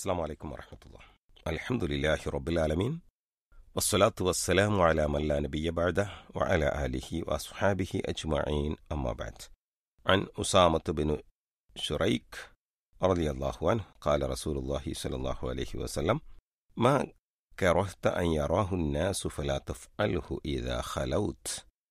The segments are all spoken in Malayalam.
السلام عليكم ورحمة الله الحمد لله رب العالمين والصلاة والسلام على من لا نبي بعده وعلى آله وأصحابه أجمعين أما بعد عن أسامة بن شريك رضي الله عنه قال رسول الله صلى الله عليه وسلم ما كرهت أن يراه الناس فلا تفعله إذا خلوت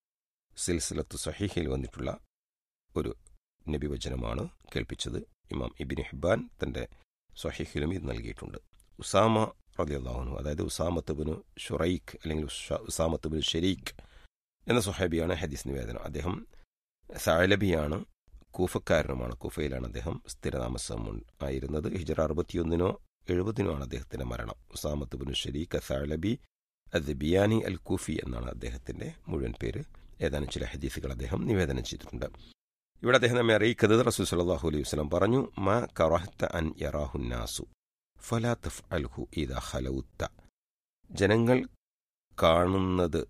സിൽസിലത്ത് സഹീഹിൽ വന്നിട്ടുള്ള ഒരു നബിവചനമാണ് കേൾപ്പിച്ചത് ഇമാം ഇബിൻ ഹിബാൻ തന്റെ സഹീഹിലും ഇത് നൽകിയിട്ടുണ്ട് ഉസാമ റലിയല്ലാഹുനു അതായത് ഉസാമത്ത് ബിനു ഷുറൈഖ് അല്ലെങ്കിൽ ഉഷ- ഉസാമത്ത് ബിൻ ഷെരീഖ് എന്ന സുഹൈബിയാണ് ഹദീസ് നിവേദനം അദ്ദേഹം സാലബിയാണ് കൂഫക്കാരനുമാണ് കൂഫയിലാണ് അദ്ദേഹം സ്ഥിരതാമസം ഉൺ- ആയിരുന്നത് ഹിജറ അറുപത്തിയൊന്നിനോ എഴുപതിനോ ആണ് അദ്ദേഹത്തിന്റെ മരണം ഉസാമത്ത് ബിൻ ഷെരീഖ് സാലബി അദ്ബിയാനി അൽ കൂഫി എന്നാണ് അദ്ദേഹത്തിന്റെ മുഴുവൻ പേര് ഏതാനും ചില ഹദീസുകൾ അദ്ദേഹം നിവേദനം ചെയ്തിട്ടുണ്ട് ഇവിടെ അദ്ദേഹം നമ്മെ അറിയിക്കുന്നത് റസൂൽ സല്ലല്ലാഹു അലൈഹി വസല്ലം പറഞ്ഞു മാ കറഹ്ത അൻ യറാഹുന്നാസു ഫലാ തഫ്അൽഹു ഇദാ ഖലൗത്ത ജനങ്ങൾ കാണുന്നത്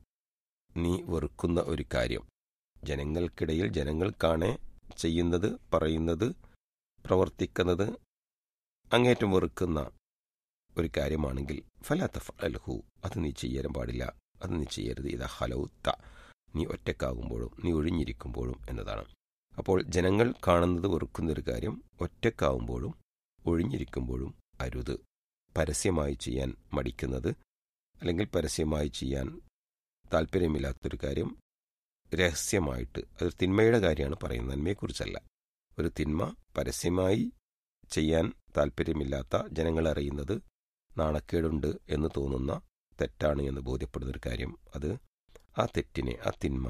നീ വെറുക്കുന്ന ഒരു കാര്യം ജനങ്ങൾക്കിടയിൽ ജനങ്ങൾ കാണെ ചെയ്യുന്നത് പറയുന്നത് പ്രവർത്തിക്കുന്നത് അങ്ങേറ്റം വെറുക്കുന്ന ഒരു കാര്യമാണെങ്കിൽ ഫലാ തഫ്അൽഹു അത് നീ ചെയ്യാൻ പാടില്ല അത് നീ ചെയ്യരുത് ഇതാ ഹലൗത്ത നീ ഒറ്റക്കാകുമ്പോഴും നീ ഒഴിഞ്ഞിരിക്കുമ്പോഴും എന്നതാണ് അപ്പോൾ ജനങ്ങൾ കാണുന്നത് വെറുക്കുന്നൊരു കാര്യം ഒറ്റക്കാവുമ്പോഴും ഒഴിഞ്ഞിരിക്കുമ്പോഴും അരുത് പരസ്യമായി ചെയ്യാൻ മടിക്കുന്നത് അല്ലെങ്കിൽ പരസ്യമായി ചെയ്യാൻ താല്പര്യമില്ലാത്തൊരു കാര്യം രഹസ്യമായിട്ട് അത് തിന്മയുടെ കാര്യമാണ് പറയുന്നത് നന്മയെക്കുറിച്ചല്ല ഒരു തിന്മ പരസ്യമായി ചെയ്യാൻ താല്പര്യമില്ലാത്ത ജനങ്ങൾ അറിയുന്നത് നാണക്കേടുണ്ട് എന്ന് തോന്നുന്ന തെറ്റാണ് എന്ന് ബോധ്യപ്പെടുന്ന ഒരു കാര്യം അത് ആ തെറ്റിനെ ആ തിന്മ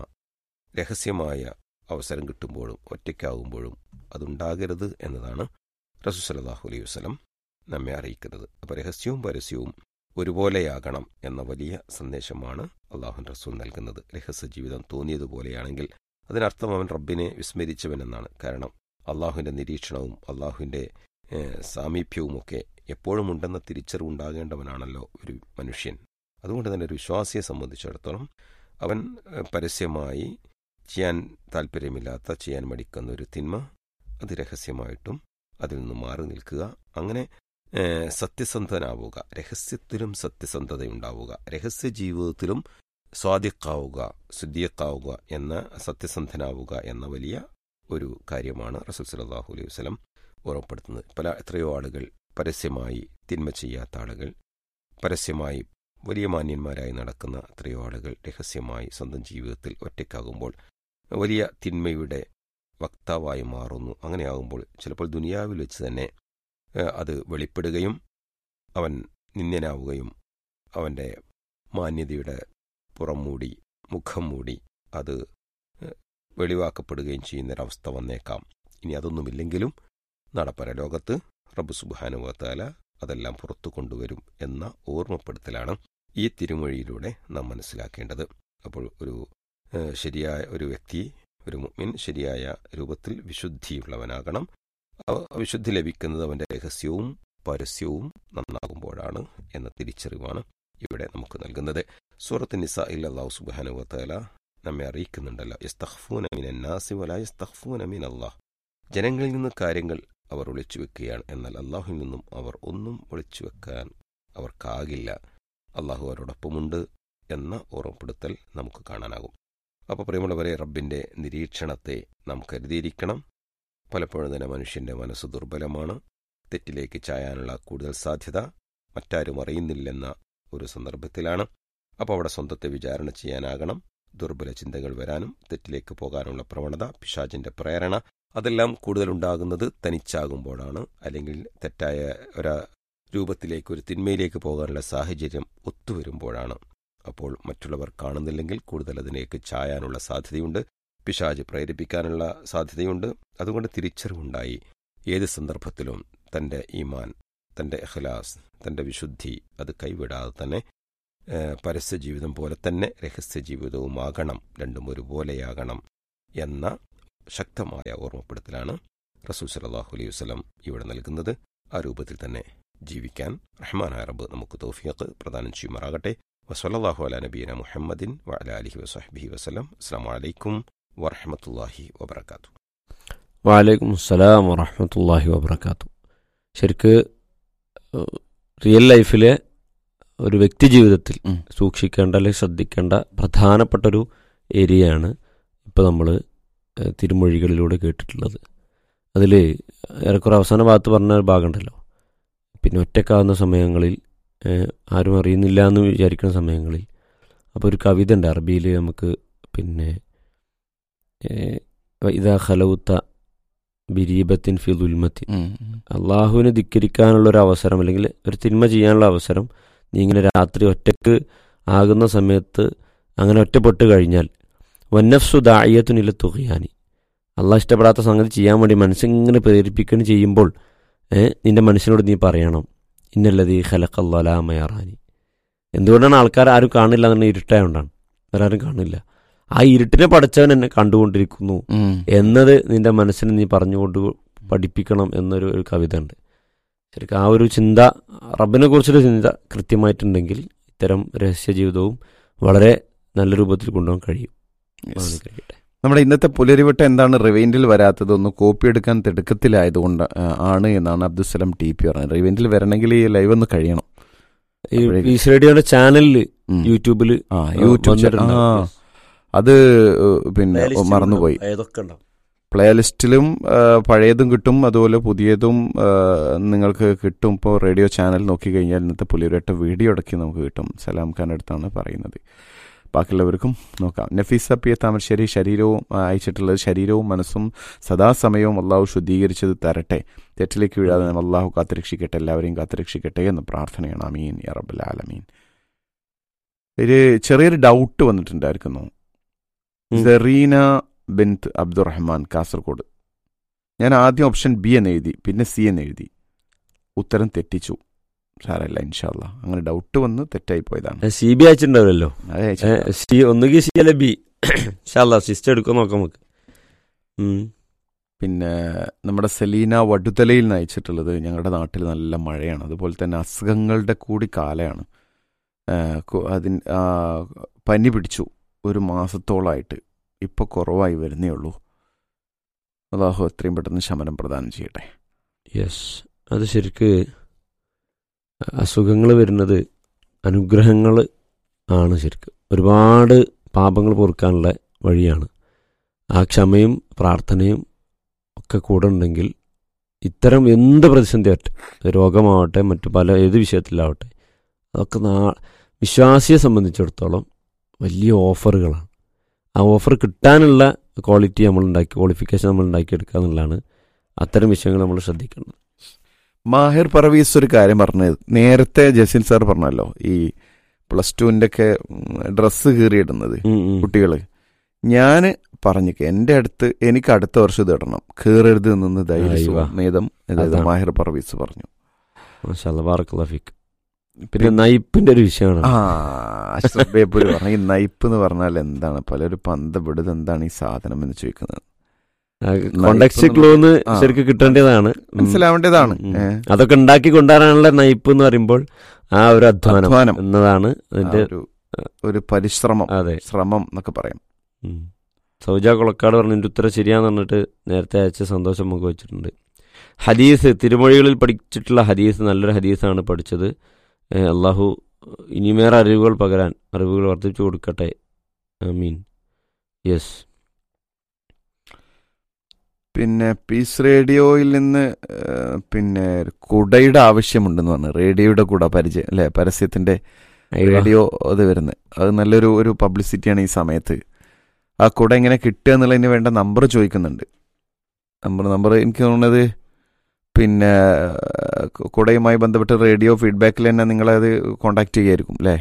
രഹസ്യമായ അവസരം കിട്ടുമ്പോഴും ഒറ്റയ്ക്കാകുമ്പോഴും അതുണ്ടാകരുത് എന്നതാണ് റസൂ സല്ലല്ലാഹു അലൈഹി വസല്ലം നമ്മെ അറിയിക്കുന്നത് അപ്പോൾ രഹസ്യവും പരസ്യവും ഒരുപോലെയാകണം എന്ന വലിയ സന്ദേശമാണ് അള്ളാഹുൻ റസൂൽ നൽകുന്നത് രഹസ്യ ജീവിതം തോന്നിയതുപോലെയാണെങ്കിൽ അതിനർത്ഥം അവൻ റബ്ബിനെ വിസ്മരിച്ചവനെന്നാണ് കാരണം അള്ളാഹുവിന്റെ നിരീക്ഷണവും അള്ളാഹുവിന്റെ ഏഹ്, സാമീപ്യവുമൊക്കെ എപ്പോഴും ഉണ്ടെന്ന തിരിച്ചറിവുണ്ടാകേണ്ടവനാണല്ലോ ഒരു മനുഷ്യൻ അതുകൊണ്ട് തന്നെ ഒരു വിശ്വാസിയെ സംബന്ധിച്ചിടത്തോളം അവൻ ഏഹ്, പരസ്യമായി ചെയ്യാൻ താല്പര്യമില്ലാത്ത ചെയ്യാൻ മടിക്കുന്ന ഒരു തിന്മ അത് രഹസ്യമായിട്ടും അതിൽ നിന്ന് മാറി നിൽക്കുക അങ്ങനെ ഏഹ്, സത്യസന്ധനാവുക രഹസ്യത്തിലും സത്യസന്ധതയുണ്ടാവുക രഹസ്യ ജീവിതത്തിലും സ്വാദിക്കാവുക ശുദ്ധിയക്കാവുക എന്ന സത്യസന്ധനാവുക എന്ന വലിയ ഒരു കാര്യമാണ് റസൂൽ സല്ലല്ലാഹു അലൈഹി വസല്ലം ഓർമ്മപ്പെടുത്തുന്നത് പല എത്രയോ ആളുകൾ പരസ്യമായി തിന്മ ചെയ്യാത്ത ആളുകൾ പരസ്യമായി വലിയ മാന്യന്മാരായി നടക്കുന്ന എത്രയോ ആളുകൾ രഹസ്യമായി സ്വന്തം ജീവിതത്തിൽ ഒറ്റയ്ക്കാകുമ്പോൾ വലിയ തിന്മയുടെ വക്താവായി മാറുന്നു അങ്ങനെയാകുമ്പോൾ ചിലപ്പോൾ ദുനിയാവിൽ വെച്ച് തന്നെ ഏഹ്, അത് വെളിപ്പെടുകയും അവൻ നിന്ദ്യനാവുകയും അവന്റെ മാന്യതയുടെ പുറം മൂടി മുഖം മൂടി അത് ഏഹ്, വെളിവാക്കപ്പെടുകയും ചെയ്യുന്നൊരവസ്ഥ വന്നേക്കാം ഇനി അതൊന്നുമില്ലെങ്കിലും നടപ്പര ലോകത്ത് റബ്ബ് സുബാനുവത്താല അതെല്ലാം പുറത്തു കൊണ്ടുവരും എന്ന ഓർമ്മപ്പെടുത്തലാണ് ഈ തിരുമൊഴിയിലൂടെ നാം മനസ്സിലാക്കേണ്ടത് അപ്പോൾ ഒരു ഏഹ്, ശരിയായ ഒരു വ്യക്തി ഒരു മുഅ്മിൻ ശരിയായ രൂപത്തിൽ വിശുദ്ധിയുള്ളവനാകണം അവ- വിശുദ്ധി ലഭിക്കുന്നത് അവന്റെ രഹസ്യവും പരസ്യവും നന്നാകുമ്പോഴാണ് എന്ന തിരിച്ചറിവാണ് ഇവിടെ നമുക്ക് നൽകുന്നത് സൂറത്ത് നിസ അള്ളാഹു സുബാനുവത്താല നമ്മെ അറിയിക്കുന്നുണ്ടല്ലോ യസ്തഖ്ഫൂന മിനൻ നാസി വലാ യസ്തഖ്ഫൂന മിൻ അല്ലാഹ് ജനങ്ങളിൽ നിന്ന് കാര്യങ്ങൾ അവർ ഒളിച്ചു വെക്കുകയാണ് എന്നാൽ അള്ളാഹുവിൽ നിന്നും അവർ ഒന്നും ഒളിച്ചു വെക്കാൻ അവർക്കാകില്ല അള്ളാഹു അവരോടൊപ്പമുണ്ട് എന്ന ഓർമ്മപ്പെടുത്തൽ നമുക്ക് കാണാനാകും അപ്പോൾ പ്രിയമുള്ളവരെ റബ്ബിന്റെ നിരീക്ഷണത്തെ നാം കരുതിയിരിക്കണം പലപ്പോഴും തന്നെ മനുഷ്യന്റെ മനസ്സ് ദുർബലമാണ് തെറ്റിലേക്ക് ചായാനുള്ള കൂടുതൽ സാധ്യത മറ്റാരും അറിയുന്നില്ലെന്ന ഒരു സന്ദർഭത്തിലാണ് അപ്പോൾ അവിടെ സ്വന്തത്തെ വിചാരണ ചെയ്യാനാകണം ദുർബല ചിന്തകൾ വരാനും തെറ്റിലേക്ക് പോകാനുള്ള പ്രവണത പിശാചിന്റെ പ്രേരണ അതെല്ലാം കൂടുതലുണ്ടാകുന്നത് തനിച്ചാകുമ്പോഴാണ് അല്ലെങ്കിൽ തെറ്റായ ഒരു രൂപത്തിലേക്ക് ഒരു തിന്മയിലേക്ക് പോകാനുള്ള സാഹചര്യം ഒത്തുവരുമ്പോഴാണ് അപ്പോൾ മറ്റുള്ളവർ കാണുന്നില്ലെങ്കിൽ കൂടുതൽ അതിലേക്ക് ചായാനുള്ള സാധ്യതയുണ്ട് പിശാജ് പ്രേരിപ്പിക്കാനുള്ള സാധ്യതയുണ്ട് അതുകൊണ്ട് തിരിച്ചറിവുണ്ടായി ഏത് സന്ദർഭത്തിലും തന്റെ ഈമാൻ തന്റെ ഇഖ്ലാസ് തന്റെ വിശുദ്ധി അത് കൈവിടാതെ തന്നെ ഏഹ്, പരസ്യ ജീവിതം പോലെ തന്നെ രഹസ്യ ജീവിതവുമാകണം രണ്ടും ഒരുപോലെയാകണം എന്ന ശക്തമായ ഓർമ്മപ്പെടുത്തലാണ് റസൂൽ സല്ലല്ലാഹു അലൈഹി വസല്ലം ഇവിടെ നൽകുന്നത് ആ രൂപത്തിൽ തന്നെ ജീവിക്കാൻ റഹ്മാനായ റബ്ബ് നമുക്ക് തൗഫീഖ് പ്രദാനം ചെയ്യുമാറാകട്ടെ വസല്ലല്ലാഹു അലാ നബീന മുഹമ്മദിൻ വഅലാ അലിഹി വസഹ്ബിഹി വസല്ലം അസ്സലാമു അലൈക്കും വറഹ്മത്തുള്ളാഹി വബറകാതുഹു വാലൈക്കും അസ്സലാം വറഹമത്തല്ലാഹി വബർക്കാത്തു ശരിക്ക് റിയൽ ലൈഫിലെ ഒരു വ്യക്തി ജീവിതത്തിൽ ഉം. സൂക്ഷിക്കേണ്ട അല്ലെങ്കിൽ ശ്രദ്ധിക്കേണ്ട പ്രധാനപ്പെട്ട ഒരു ഏരിയയാണ് ഇപ്പോൾ നമ്മൾ തിരുമൊഴികളിലൂടെ കേട്ടിട്ടുള്ളത് അതിൽ ഏറെക്കുറെ അവസാന ഭാഗത്ത് പറഞ്ഞ ഒരു ഭാഗമുണ്ടല്ലോ പിന്നെ ഒറ്റക്കാവുന്ന സമയങ്ങളിൽ ഏഹ്, ആരും അറിയുന്നില്ല എന്ന് വിചാരിക്കുന്ന സമയങ്ങളിൽ അപ്പോൾ ഒരു കവിത ഉണ്ട് അറബിയിൽ നമുക്ക് പിന്നെ ഏഹ്, ഇതാ ഖലൗത്ത ബിരീബത്തിൻ ഫി ദുൽമത്തിൻ ഉം, ഉം. അള്ളാഹുവിനെ ധിക്കരിക്കാനുള്ള ഒരു അവസരം അല്ലെങ്കിൽ ഒരു തിന്മ ചെയ്യാനുള്ള അവസരം നീ ഇങ്ങനെ രാത്രി ഒറ്റക്ക് ആകുന്ന സമയത്ത് അങ്ങനെ ഒറ്റപ്പെട്ട് കഴിഞ്ഞാൽ വന്നഫ്സു ദായത്തുനില തുകയാനി അള്ളാഹ് ഇഷ്ടപ്പെടാത്ത സംഗതി ചെയ്യാൻ വേണ്ടി മനസ്സിങ്ങനെ പ്രേരിപ്പിക്കുകയും ചെയ്യുമ്പോൾ ഏഹ് നിന്റെ മനസ്സിനോട് നീ പറയണം ഇന്നല്ലത് ഈ ഖലഖല്ലാമയറാനി എന്തുകൊണ്ടാണ് ആൾക്കാർ ആരും കാണില്ല എന്നുണ്ടെങ്കിൽ ഇരുട്ടായതുകൊണ്ടാണ് വേറെ ആരും കാണില്ല ആ ഇരുട്ടിനെ പഠിച്ചവൻ എന്നെ കണ്ടുകൊണ്ടിരിക്കുന്നു ഉം. എന്നത് നിന്റെ മനസ്സിന് നീ പറഞ്ഞുകൊണ്ട് പഠിപ്പിക്കണം എന്നൊരു ഒരു കവിത ഉണ്ട് ശരിക്കും ആ ഒരു ചിന്ത റബ്ബിനെ കുറിച്ചൊരു ചിന്ത കൃത്യമായിട്ടുണ്ടെങ്കിൽ ഇത്തരം രഹസ്യ ജീവിതവും വളരെ നല്ല രൂപത്തിൽ കൊണ്ടുപോകാൻ കഴിയും Yes. അതാണ് കഴിയട്ടെ നമ്മുടെ ഇന്നത്തെ പുലരിവട്ടം എന്താണ് റിവൈൻഡിൽ വരാത്തത് ഒന്ന് കോപ്പി എടുക്കാൻ തിടുക്കത്തിലായതുകൊണ്ട് ആ, ആണ് എന്നാണ് അബ്ദുസലാം ടി പി പറഞ്ഞത് റിവൈൻഡിൽ വരണമെങ്കിൽ ഈ ലൈവ് ഒന്ന് കഴിയണം ഈ അപ്പോഴേക്കും- പീസ് റേഡിയോയുടെ ചാനലിൽ ഉം. യൂട്യൂബിൽ ആ യൂട്യൂബ് ചാനൽ. ആ അത് ഏഹ്, പിന്നെ മറന്നുപോയി ഏതൊക്കെ ഉണ്ടാവും പ്ലേ ലിസ്റ്റിലും ആ, പഴയതും കിട്ടും അതുപോലെ പുതിയതും ആ, നിങ്ങൾക്ക് കിട്ടും ഇപ്പോൾ റേഡിയോ ചാനൽ നോക്കിക്കഴിഞ്ഞാൽ ഇന്നത്തെ പുലിയൊരട്ട വീഡിയോ അടക്കി നമുക്ക് കിട്ടും സലാം ഖാൻ അടുത്താണ് പറയുന്നത് ബാക്കിയുള്ളവർക്കും നോക്കാം നഫീസ പി എ താമരശ്ശേരി ശരീരവും ആ, അയച്ചിട്ടുള്ളത് ശരീരവും മനസ്സും സദാസമയവും അള്ളാഹു ശുദ്ധീകരിച്ചത് തരട്ടെ തെറ്റിലേക്ക് വീഴാതെ നമ്മെ അള്ളാഹു കാത്തുരക്ഷിക്കട്ടെ എല്ലാവരെയും കാത്തുരക്ഷിക്കട്ടെ എന്ന പ്രാർത്ഥനയാണ് അമീൻ യാ റബ്ബൽ ആലമീൻ ഒരു ചെറിയൊരു ഡൗട്ട് വന്നിട്ടുണ്ടായിരുന്നു ഉം. സെറീന ബിൻത്ത് അബ്ദുറഹ്മാൻ കാസർഗോഡ് ഞാൻ ആദ്യം ഓപ്ഷൻ ബി എന്ന് എഴുതി പിന്നെ സി എന്ന് എഴുതി ഉത്തരം തെറ്റിച്ചു സാരല്ല ഇൻഷാല്ല അങ്ങനെ ഡൗട്ട് വന്ന് തെറ്റായി പോയതാണ് സി ബി അയച്ചിട്ടുണ്ടാവില്ലല്ലോ അതെ അയച്ചിട്ടില്ല. സി ഒന്നുകിൽ സി അല്ലെ ബി ഷാല്ല സിസ്റ്റർ എടുക്കാൻ നോക്കാം നമുക്ക് ഉം. പിന്നെ നമ്മുടെ സെലീന വടുതലയിൽ നിന്ന് അയച്ചിട്ടുള്ളത് ഞങ്ങളുടെ നാട്ടിൽ നല്ല മഴയാണ് അതുപോലെ തന്നെ അസുഖങ്ങളുടെ കൂടി കാലമാണ് ആ, കു- അതിൻ ആ, പനി പിടിച്ചു ഒരു മാസത്തോളമായിട്ട് ഇപ്പോൾ കുറവായി വരുന്നേ ഉള്ളൂ അള്ളാഹു എത്രയും പെട്ടെന്ന് ശമനം പ്രദാനം ചെയ്യട്ടെ യെസ് അത് ശരിക്ക് അസുഖങ്ങൾ വരുന്നത് അനുഗ്രഹങ്ങൾ ആണ് ശരിക്ക് ഒരുപാട് പാപങ്ങൾ പൊറുക്കാനുള്ള വഴിയാണ് ആ ക്ഷമയും പ്രാർത്ഥനയും ഒക്കെ കൂടെ ഉണ്ടെങ്കിൽ ഇത്തരം എന്ത് പ്രതിസന്ധി ആവട്ടെ രോഗമാവട്ടെ മറ്റു പല ഏത് വിഷയത്തിലാവട്ടെ അതൊക്കെ നാ വിശ്വാസിയെ സംബന്ധിച്ചിടത്തോളം വലിയ ഓഫറുകളാണ് ആ ഓഫർ കിട്ടാനുള്ള ക്വാളിറ്റി നമ്മൾ ഉണ്ടാക്കി ക്വാളിഫിക്കേഷൻ നമ്മൾ ഉണ്ടാക്കിയെടുക്കുക എന്നുള്ളതാണ് അത്തരം വിഷയങ്ങൾ നമ്മൾ ശ്രദ്ധിക്കേണ്ടത് മാഹിർ പർവീസ് ഒരു കാര്യം പറഞ്ഞത് നേരത്തെ ജസിൻ സാർ പറഞ്ഞല്ലോ ഈ പ്ലസ് ടുവിൻ്റെ ഒക്കെ ഡ്രസ്സ് കീറിയിടുന്നത് ഉം, ഉം. കുട്ടികൾ ഞാൻ പറഞ്ഞിക്ക് എൻ്റെ അടുത്ത് എനിക്ക് അടുത്ത വർഷം ഇത് ഇടണം കീറരുത് നിന്ന് ധൈര്യം അയ്യോ. മേധം അതായത് അതാണ്. മാഹിർ പർവീസ് പറഞ്ഞു മാഷാ അല്ലാ, ബാറക്കല്ലാഹു ഫീക്ക്. പിന്നെ നയിപ്പിന്റെ ഒരു വിഷയമാണ് ആ അഷ്റഫ് ബേപ്പൂര് പറഞ്ഞു ഈ നയിപ്പ് എന്ന് പറഞ്ഞാൽ എന്താണ് പലരും പന്തപ്പെടുത് എന്താണ് ഈ സാധനം എന്ന് ചോദിക്കുന്നത് കോണ്ടാക്ട് നയിപ്പ് ക്ലോന്ന് ആ. ശരിക്കും കിട്ടേണ്ടതാണ് ഉം. മനസ്സിലാവേണ്ടതാണ് ഉം. ഏ, അതൊക്കെ ഉണ്ടാക്കി കൊണ്ടുവരാനുള്ള നയിപ്പ് എന്ന് പറയുമ്പോൾ ആ ഒരു അധ്വാനം അധ്വാനം. എന്നതാണ് ആ അതിന്റെ ഒരു ഒരു പരിശ്രമം അതെ ശ്രമം എന്നൊക്കെ പറയാം ഉം. സൗജ കൊളക്കാട് പറഞ്ഞതിന്റെ ഉത്തരം ശരിയാന്ന് പറഞ്ഞിട്ട് നേരത്തെ അയച്ച സന്തോഷം നമുക്ക് വെച്ചിട്ടുണ്ട് ഹദീസ് തിരുമൊഴികളിൽ പഠിച്ചിട്ടുള്ള ഹദീസ് നല്ലൊരു ഹദീസാണ് പഠിച്ചത് ഏഹ് അള്ളാഹു ഇനിമേറെ അറിവുകൾ പകരാൻ അറിവുകൾ വർദ്ധിപ്പിച്ചു കൊടുക്കട്ടെ മീൻ യെസ് പിന്നെ പീസ് റേഡിയോയിൽ നിന്ന് ഏ, പിന്നെ കുടയുടെ ആവശ്യമുണ്ടെന്ന് പറഞ്ഞു റേഡിയോയുടെ കൂടെ പരിചയം അല്ലെ പരസ്യത്തിന്റെ റേഡിയോ അത് വരുന്നത് അത് നല്ലൊരു ഒരു പബ്ലിസിറ്റിയാണ് ഈ സമയത്ത് ആ കുട എങ്ങനെ കിട്ടുക എന്നുള്ളതിന് വേണ്ട നമ്പർ ചോദിക്കുന്നുണ്ട് നമ്പർ നമ്പർ എനിക്ക് തോന്നുന്നത് പിന്നെ കു- കുടയുമായി ബന്ധപ്പെട്ട് റേഡിയോ ഫീഡ്ബാക്കിൽ തന്നെ നിങ്ങളത് കോണ്ടാക്ട് ചെയ്യായിരിക്കും അല്ലേ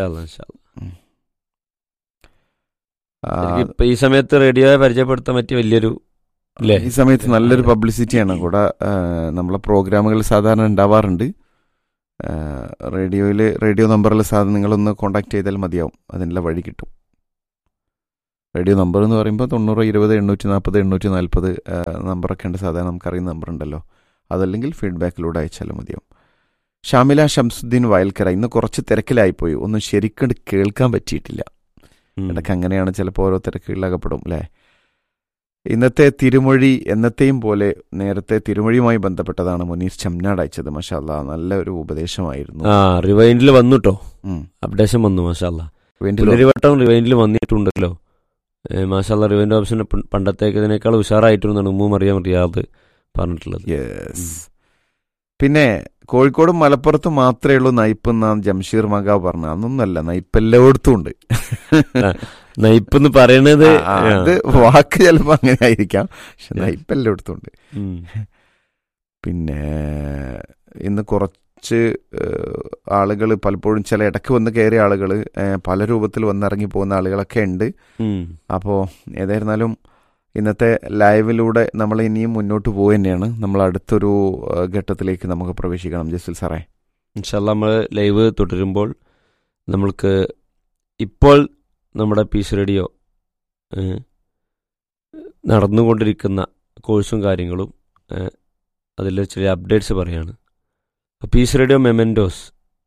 ആ, ഇപ്പൊ ഈ സമയത്ത് റേഡിയോയെ പരിചയപ്പെടുത്താൻ പറ്റിയ വലിയൊരു അല്ലേ ഈ സമയത്ത് നല്ലൊരു പബ്ലിസിറ്റിയാണ് കൂടെ ആ, നമ്മളെ പ്രോഗ്രാമുകൾ സാധാരണ ഉണ്ടാവാറുണ്ട് റേഡിയോയിൽ റേഡിയോ നമ്പറിൽ സാധാരണ നിങ്ങളൊന്ന് കോണ്ടാക്ട് ചെയ്താൽ മതിയാവും അതിനുള്ള വഴി കിട്ടും റേഡിയോ നമ്പർ എന്ന് പറയുമ്പോൾ തൊണ്ണൂറ് ഇരുപത് എണ്ണൂറ്റി നാൽപ്പത് എണ്ണൂറ്റി നാൽപ്പത് നമ്പറൊക്കെ ഉണ്ട് സാധാരണ നമുക്കറിയുന്ന നമ്പർ ഉണ്ടല്ലോ അതല്ലെങ്കിൽ ഫീഡ്ബാക്കിലൂടെ അയച്ചാലും മതിയാവും ഷാമില ഷംസുദ്ദീൻ വയൽക്കര ഇന്ന് കുറച്ച് തിരക്കിലായിപ്പോയി ഒന്നും ശരിക്കും കേൾക്കാൻ പറ്റിയിട്ടില്ല ഉം. ഇടയ്ക്ക് അങ്ങനെയാണ് ചിലപ്പോൾ ഓരോ തിരക്കുകളിലകപ്പെടും അല്ലേ ഇന്നത്തെ തിരുമൊഴി എന്നത്തെയും പോലെ നേരത്തെ തിരുമൊഴിയുമായി ബന്ധപ്പെട്ടതാണ് മുനീർ ചമ്നാട് അയച്ചത് മഷാല്ല നല്ല ഒരു ഉപദേശമായിരുന്നു ആ റിവൈൻഡിൽ വന്നു കേട്ടോ ഉം. അപ്ഡേഷൻ വന്നു മാഷാല്ല വേണ്ടി പുലരിവട്ടം റിവൈൻഡിൽ വന്നിട്ടുണ്ടല്ലോ ഏ, മാഷാല്ല റിവൈൻഡ് ഓപ്ഷൻ പണ്ടത്തേക്കതിനേക്കാൾ ഉഷാറായിട്ടുണ്ടെന്നാണ് ഉമ്മു മറിയാം റിയാദ് പറഞ്ഞിട്ടുള്ളത് യെസ് പിന്നെ കോഴിക്കോടും മലപ്പുറത്തും മാത്രമേ ഉള്ളൂ നയിപ്പ് എന്നാണ് ജംഷീർ മകാവ് പറഞ്ഞത് അതൊന്നല്ല നയിപ്പ് എല്ലായിടത്തും ഉണ്ട് നയിപ്പ് എന്ന് പറയണത് ആ, അത് വാക്ക് ചിലപ്പോ അങ്ങനെ ആയിരിക്കാം പക്ഷെ നയിപ്പ് എല്ലായിടത്തും ഉണ്ട് ഉം. പിന്നെ ഇന്ന് കുറച്ച് ആളുകൾ പലപ്പോഴും ചില ഇടയ്ക്ക് വന്ന് കയറിയ ആളുകൾ പല രൂപത്തിൽ വന്നിറങ്ങി പോകുന്ന ആളുകളൊക്കെ ഉണ്ട് ഉം. അപ്പോൾ ഏതായിരുന്നാലും ഇന്നത്തെ ലൈവിലൂടെ നമ്മൾ ഇനിയും മുന്നോട്ട് പോവുക തന്നെയാണ് നമ്മൾ അടുത്തൊരു ആ, ഘട്ടത്തിലേക്ക് നമുക്ക് പ്രവേശിക്കണം ജസ്റ്റിൽ സാറേ ഇൻഷാല്ല നമ്മൾ ലൈവ് തുടരുമ്പോൾ നമ്മൾക്ക് ഇപ്പോൾ നമ്മുടെ പീസ് റേഡിയോ ഏഹ്, നടന്നുകൊണ്ടിരിക്കുന്ന കോഴ്സും കാര്യങ്ങളും ഏഹ്, അതിൽ ചില അപ്ഡേറ്റ്സ് പറയാണ് അപ്പോൾ പീസ് റേഡിയോ മെമെൻറ്റോസ്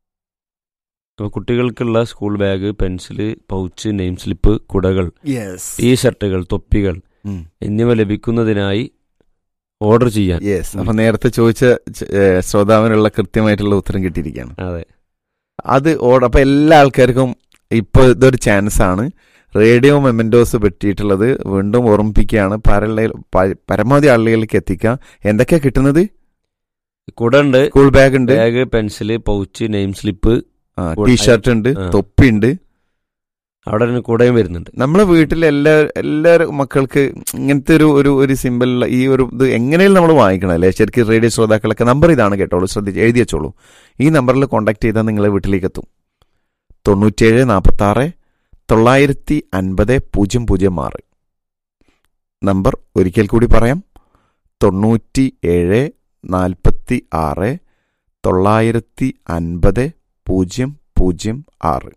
അപ്പോൾ കുട്ടികൾക്കുള്ള school bag pencil pouch name slip കുടകൾ യെസ് ടീ ഷർട്ടുകൾ തൊപ്പികൾ എന്നിവ ലഭിക്കുന്നതിനായി ഓർഡർ ചെയ്യാൻ യെസ് അപ്പൊ നേരത്തെ ചോദിച്ച ച- ഏ, ശ്രോതാവിനുള്ള കൃത്യമായിട്ടുള്ള ഉത്തരം കിട്ടിയിരിക്കുകയാണ് അതെ അത് ഓർഡർ അപ്പൊ എല്ലാ ആൾക്കാർക്കും ഇപ്പൊ ഇതൊരു ചാൻസ് ആണ് റേഡിയോ മെമെന്റോസ് പറ്റിയിട്ടുള്ളത് വീണ്ടും ഓർമ്മിപ്പിക്കുകയാണ് പരല- പ- പരമാവധി ആളുകളിലേക്ക് എത്തിക്കുക എന്തൊക്കെയാ കിട്ടുന്നത് കുട ഉണ്ട് സ്കൂൾ ബാഗ് ഉണ്ട് bag pencil pouch name slip T shirt ഉണ്ട് ആ. തൊപ്പി ഉണ്ട് അവിടെ ഒരു കുടയും വരുന്നുണ്ട് നമ്മളെ വീട്ടിലെ എല്ലാ എല്ലാവരും മക്കൾക്ക് ഇങ്ങനത്തെ ഒരു ഒരു ഒരു സിമ്പിൾ ഈ ഒരു ഇത് എങ്ങനെയും നമ്മൾ വാങ്ങിക്കണം അല്ലേ ശരിക്കും റേഡിയോ ശ്രോതാക്കളൊക്കെ നമ്പർ ഇതാണ് കേട്ടോളൂ ശ്രദ്ധിച്ച് എഴുതി വെച്ചോളൂ ഈ നമ്പറിൽ കോൺടാക്ട് ചെയ്താൽ നിങ്ങളെ വീട്ടിലേക്ക് എത്തും തൊണ്ണൂറ്റിയേഴ് നാൽപ്പത്തി ആറ് തൊള്ളായിരത്തി അൻപത് പൂജ്യം പൂജ്യം ആറ് നമ്പർ ഒരിക്കൽ കൂടി പറയാം തൊണ്ണൂറ്റി ഏഴ് നാൽപ്പത്തി ആറ് തൊള്ളായിരത്തി അൻപത് പൂജ്യം പൂജ്യം ആറ്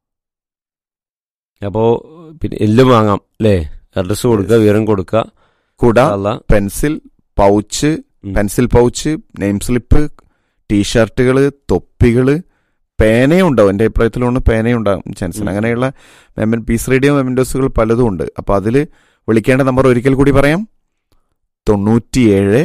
അപ്പോ പിന്നെ എല്ലാം വാങ്ങാം അല്ലേ അഡ്രസ് കൊടുക്കുക വിവരം കൊടുക്കുക കുട അല്ല പെൻസിൽ പൗച്ച് ഉം. പെൻസിൽ പൗച്ച് നെയിം സ്ലിപ്പ് ടീഷർട്ടുകൾ തൊപ്പികൾ പേനയും ഉണ്ടാവും എൻ്റെ അഭിപ്രായത്തിലാണ് പേനയും ഉണ്ടാകും ചാൻസ് ഉം. അങ്ങനെയുള്ള മെമൻ പീസ് റേഡിയോ മെമൻഡോസുകൾ പലതും ഉണ്ട് അപ്പോൾ അതിൽ വിളിക്കേണ്ട നമ്പർ ഒരിക്കൽ കൂടി പറയാം തൊണ്ണൂറ്റിയേഴ്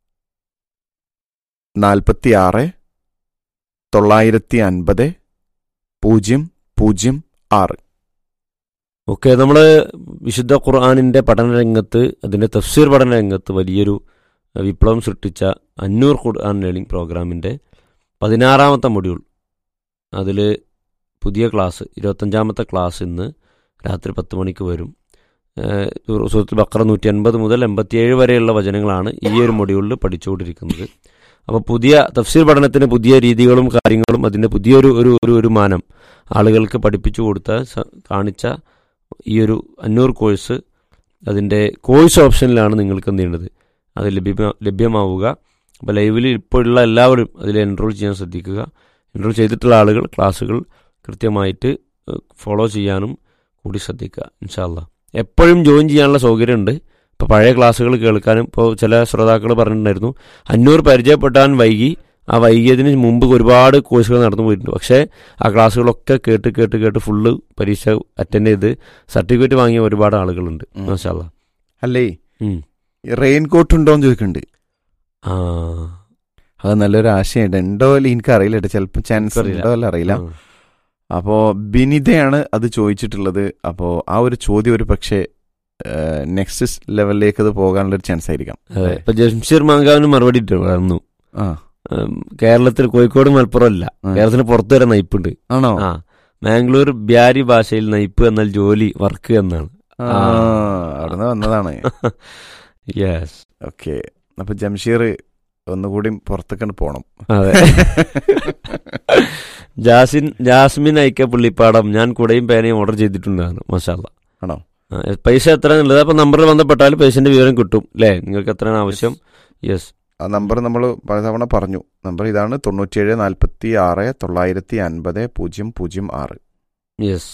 നാൽപ്പത്തി ആറ് തൊള്ളായിരത്തി അൻപത് പൂജ്യം പൂജ്യം ആറ് ഓക്കെ നമ്മൾ വിശുദ്ധ ഖുർആാനിന്റെ പഠന രംഗത്ത് അതിന്റെ തഫ്സീർ പഠന രംഗത്ത് വലിയൊരു അഹ്, വിപ്ലവം സൃഷ്ടിച്ച അന്നൂർ ഖുർആൻ ലേണിംഗ് പ്രോഗ്രാമിന്റെ പതിനാറാമത്തെ മൊഡ്യൂൾ അതിൽ പുതിയ ക്ലാസ് ഇരുപത്തഞ്ചാമത്തെ ക്ലാസ് ഇന്ന് രാത്രി പത്ത് മണിക്ക് വരും ഏഹ്, സൂറത്തുൽ ബക്കറ നൂറ്റി അൻപത് മുതൽ എൺപത്തിയേഴ് വരെയുള്ള വചനങ്ങളാണ് ഈ ഒരു മൊഡ്യൂളിൽ പഠിച്ചുകൊണ്ടിരിക്കുന്നത് അപ്പോൾ പുതിയ തഫ്സീർ പഠനത്തിന് പുതിയ രീതികളും കാര്യങ്ങളും അതിൻ്റെ പുതിയൊരു ഒരു ഒരു ഒരു മാനം ആളുകൾക്ക് പഠിപ്പിച്ചു കൊടുത്ത സ- കാണിച്ച ഈ ഒരു അഞ്ഞൂറ് കോഴ്സ് അതിൻ്റെ കോഴ്സ് ഓപ്ഷനിലാണ് നിങ്ങൾക്ക് എന്ത് ചെയ്യേണ്ടത് അത് ലഭ്യമാ ലഭ്യമാവുക അപ്പോൾ ലൈവിൽ ഇപ്പോഴുള്ള എല്ലാവരും അതിൽ എൻറോൾ ചെയ്യാൻ ശ്രദ്ധിക്കുക എൻറോൾ ചെയ്തിട്ടുള്ള ആളുകൾ ക്ലാസ്സുകൾ കൃത്യമായിട്ട് ഫോളോ ചെയ്യാനും കൂടി ശ്രദ്ധിക്കുക ഇൻഷാല്ല എപ്പോഴും ജോയിൻ ചെയ്യാനുള്ള സൗകര്യമുണ്ട് ഇപ്പോൾ പഴയ ക്ലാസ്സുകൾ കേൾക്കാനും ഇപ്പോൾ ചില ശ്രോതാക്കൾ പറഞ്ഞിട്ടുണ്ടായിരുന്നു അഞ്ഞൂറ് പരിചയപ്പെട്ടാൻ വൈകി ആ വൈകിയതിന് മുമ്പ് ഒരുപാട് കോഴ്സുകൾ നടന്നു പോയിട്ടുണ്ട് പക്ഷേ ആ ക്ലാസ്സുകളൊക്കെ കേട്ട് കേട്ട് കേട്ട് ഫുള്ള് പരീക്ഷ അറ്റൻഡ് ചെയ്ത് സർട്ടിഫിക്കറ്റ് വാങ്ങിയ ഒരുപാട് ആളുകളുണ്ട് ഉം. മാഷാല്ല അല്ലേ ഉം. റെയിൻ കോട്ട് ഉണ്ടോന്ന് ചോദിക്കുന്നുണ്ട് ആ അത് നല്ലൊരു ആശയമുണ്ട് ഉണ്ടോ അല്ല എനിക്ക് അറിയില്ല കേട്ടോ ചിലപ്പോൾ ചാൻസ് എനിക്കറിയില്ല. ഉണ്ടോ അല്ല അറിയില്ല ആ. അപ്പോ ബിനിതയാണ് അത് ചോദിച്ചിട്ടുള്ളത് അപ്പോ ആ ഒരു ചോദ്യം ഒരു പക്ഷേ നെക്സ്റ്റ് ലെവലിലേക്ക് അത് പോകാനുള്ള ഒരു ചാൻസ് ആയിരിക്കാം അതെ ഇപ്പൊ ജംഷീർ മാങ്കാവിന് മറുപടി ഇട്ട് വന്നു ആ ഉം, കേരളത്തിൽ കോഴിക്കോട് മലപ്പുറം അല്ല ആ. കേരളത്തിന് പുറത്ത് വരെ നയിപ്പുണ്ട് ആണോ ആ മാംഗ്ലൂർ ബ്യാരി ഭാഷയിൽ നയിപ്പ് എന്നാൽ ജോലി വർക്ക് എന്നാണ് ആ അവിടുന്ന് വന്നതാണ് യെസ് ഓക്കെ അപ്പൊ ജംഷീർ ഒന്നുകൂടി പുറത്തേക്കാണ് പോണം അതെ ജാസിൻ ജാസ്മിൻ അയക്ക പുള്ളിപ്പാടം ഞാൻ കുടയും പേനയും ഓർഡർ ചെയ്തിട്ടുണ്ടായിരുന്നു മസാല ആണോ? പൈസ എത്ര എന്നുള്ളത് അപ്പൊ നമ്പറിൽ ബന്ധപ്പെട്ടാൽ പൈസന്റെ വിവരം കിട്ടും അല്ലേ നിങ്ങൾക്ക് എത്രയാണ് ആവശ്യം യെസ് ആ നമ്പർ നമ്മൾ പലതവണ പറഞ്ഞു നമ്പർ ഇതാണ് തൊണ്ണൂറ്റിയേഴ് നാൽപ്പത്തി ആറ് തൊള്ളായിരത്തി അൻപത് പൂജ്യം പൂജ്യം ആറ് യെസ്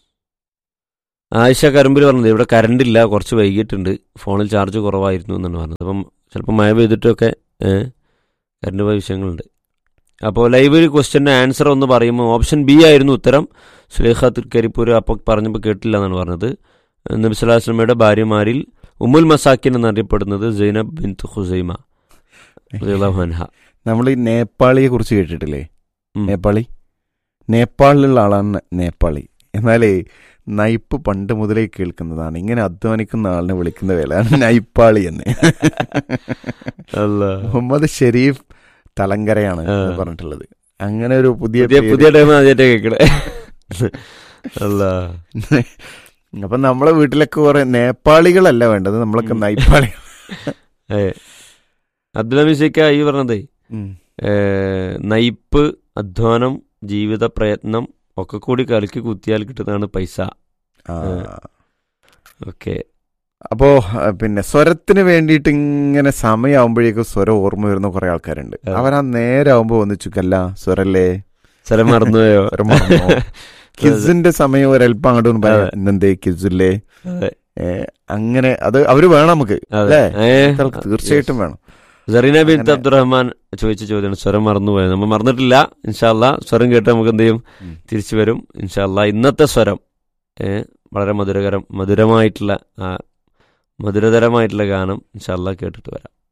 ആയിഷ കരുമ്പിൽ പറഞ്ഞത് ഇവിടെ കറണ്ട് ഇല്ല കുറച്ച് വൈകിട്ടുണ്ട് ഫോണിൽ ചാർജ് കുറവായിരുന്നു എന്നാണ് പറഞ്ഞത് അപ്പം ചിലപ്പോൾ മഴ പെയ്തിട്ടൊക്കെ കറണ്ട് പോയ വിഷയങ്ങളുണ്ട് അപ്പോൾ ലൈവ് ക്വസ്റ്റ്യൻ്റെ ആൻസർ ഒന്ന് പറയുമ്പോൾ ഓപ്ഷൻ ബി ആയിരുന്നു ഉത്തരം സുലേഖ കരിപ്പൂർ അപ്പോൾ പറഞ്ഞപ്പോൾ കേട്ടില്ല എന്നാണ് പറഞ്ഞത് നബിസ്വലാസ്ലമയുടെ ഭാര്യമാരിൽ ഉമ്മുൽ മസാക്കിൻ എന്നറിയപ്പെടുന്നത് സൈനബ് ബിൻ ഹുസൈമ റളിയല്ലാഹു അൻഹ നമ്മൾ ഈ നേപ്പാളിയെ കുറിച്ച് കേട്ടിട്ടില്ലേ ഉം. നേപ്പാളി നേപ്പാളിലുള്ള ആളാണ് നേപ്പാളി എന്നാലേ നയിപ്പ് പണ്ട് മുതലേ കേൾക്കുന്നതാണ് ഇങ്ങനെ അധ്വാനിക്കുന്ന ആളിനെ വിളിക്കുന്ന പേരാണ് നൈപ്പാളി എന്ന് അല്ലാ. മുഹമ്മദ് ഷെരീഫ് തലങ്കരയാണ് ആ. എന്ന് പറഞ്ഞിട്ടുള്ളത് അങ്ങനെ ഒരു പുതിയ പുതിയ പേര്. പുതിയ ടൈം ആദ്യമായിട്ട് കേൾക്കണേ അല്ല അപ്പൊ നമ്മളെ വീട്ടിലൊക്കെ കുറെ നേപ്പാളികളല്ല വേണ്ടത് നമ്മളൊക്കെ ഉം. നൈപ്പാളി ഏ അബ്ദുൽ ഹമീസിക്ക ഈ പറഞ്ഞതേ ഏ, നയിപ്പ് അധ്വാനം ജീവിത പ്രയത്നം ഒക്കെ കൂടി കലക്കി കുത്തിയാൽ കിട്ടുന്നതാണ് പൈസ ആ. ഓക്കെ അപ്പോ ആ, പിന്നെ സ്വരത്തിന് വേണ്ടിയിട്ട് ഇങ്ങനെ സമയമാകുമ്പോഴേക്കും സ്വരം ഓർമ്മ വരുന്ന കുറെ ആൾക്കാരുണ്ട് അതെ. അവരാ നേരാകുമ്പോ ഒന്നിച്ചുക്കല്ല സ്വരല്ലേ സ്ഥലം മറന്നുപോയോ സ്വരം മറന്നോ? കിസിന്റെ സമയം ഒരല്പം അങ്ങോട്ട് ഒന്ന് പറയാം അതെ. ഇന്നെന്തേ കിസില്ലേ അതെ, ഏ, അങ്ങനെ അത് അവര് വേണം നമുക്ക് അതെ. അല്ലേ ഏ, ഇത്ര തീർച്ചയായിട്ടും വേണം സറീന ബിൻ അങ്ങനെ- അബ്ദുറഹ്മാൻ ചോദിച്ച ചോദ്യമാണ് സ്വരം മറന്നുപോയത് നമ്മൾ മറന്നിട്ടില്ല ഇൻഷാല്ല സ്വരം കേട്ട് നമുക്ക് എന്ത് ചെയ്യും ഉം. തിരിച്ചു വരും ഇൻഷാല്ല ഇന്നത്തെ സ്വരം ഏ, വളരെ മധുരകരം മധുരമായിട്ടുള്ള ആ, മധുരതരമായിട്ടുള്ള ഗാനം ഇൻഷാല്ല കേട്ടിട്ട് വരാം